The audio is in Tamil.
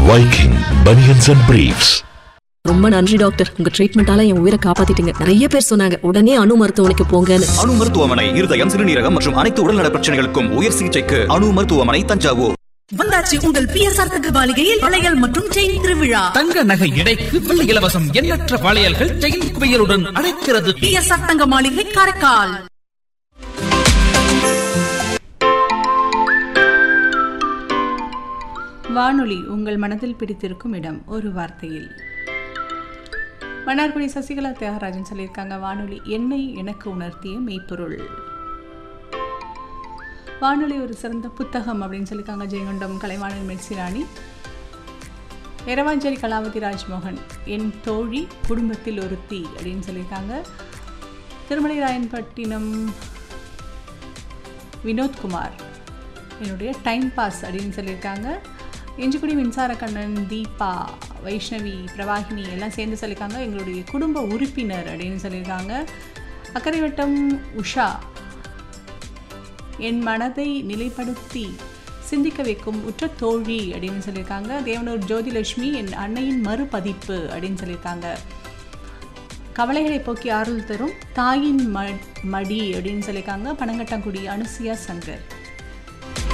Viking Bunions and Briefs. ரொம்ப நன்றி டாக்டர் உங்க ட்ரீட்மெண்டால என் உயிரை காப்பாத்திட்டீங்க நிறைய பேர் சொன்னாங்க உடனே அணு மருத்துவமனைக்கு போங்கன்னு அணு மருத்துவமனை இருதயம் சிறுநீரகம் மற்றும் அனைத்து உடல்நல பிரச்சனைகளுக்கும் உயர் சிகிச்சைக்கு அணு மருத்துவமனை தஞ்சாவூர் வந்தாச்சு உங்கள் பிஎஸ்ஆர் தங்க மாளிகையில் வளையல் மற்றும் செயின் திருவிழா தங்க நகை எடைக்கு வெள்ளி இலவசம் எண்ணற்ற வளையல்கள் செயின் குவியலுடன் அழைக்கிறது பிஎஸ்ஆர் தங்க மாளிகை காரைக்கால் வானொலி உங்கள் மனதில் பிடித்திருக்கும் இடம் ஒரு வார்த்தையில் மன்னார்குடி சசிகலா தியாகராஜன் சொல்லியிருக்காங்க வானொலி என்னை எனக்கு உணர்த்திய மெய்ப்பொருள் வானொலி ஒரு சிறந்த புத்தகம் அப்படின்னு சொல்லியிருக்காங்க ஜெயங்கொண்டம் கலைவாணன் மெர்சிராணி எரவாஞ்சேரி கலாவதி ராஜ்மோகன் என் தோழி குடும்பத்தில் ஒருத்தி அப்படின்னு சொல்லியிருக்காங்க திருமலை ராயன்பட்டினம் வினோத்குமார் என்னுடைய டைம் பாஸ் அப்படின்னு சொல்லியிருக்காங்க இஞ்சிக்குடி மின்சார கண்ணன் தீபா வைஷ்ணவி பிரவாகினி எல்லாம் சேர்ந்து சொல்லியிருக்காங்க எங்களுடைய குடும்ப உறுப்பினர் அப்படின்னு சொல்லியிருக்காங்க அக்கறை வட்டம் உஷா என் மனதை நிலைப்படுத்தி சிந்திக்க வைக்கும் உற்ற தோழி அப்படின்னு சொல்லியிருக்காங்க தேவனூர் ஜோதிலட்சுமி என் அன்னையின் மறுபதிப்பு அப்படின்னு சொல்லியிருக்காங்க கவலைகளை போக்கி ஆறுதல் தரும் தாயின் ம மடி அப்படின்னு சொல்லியிருக்காங்க பனங்கட்டாங்குடி அனுசியா சங்கர்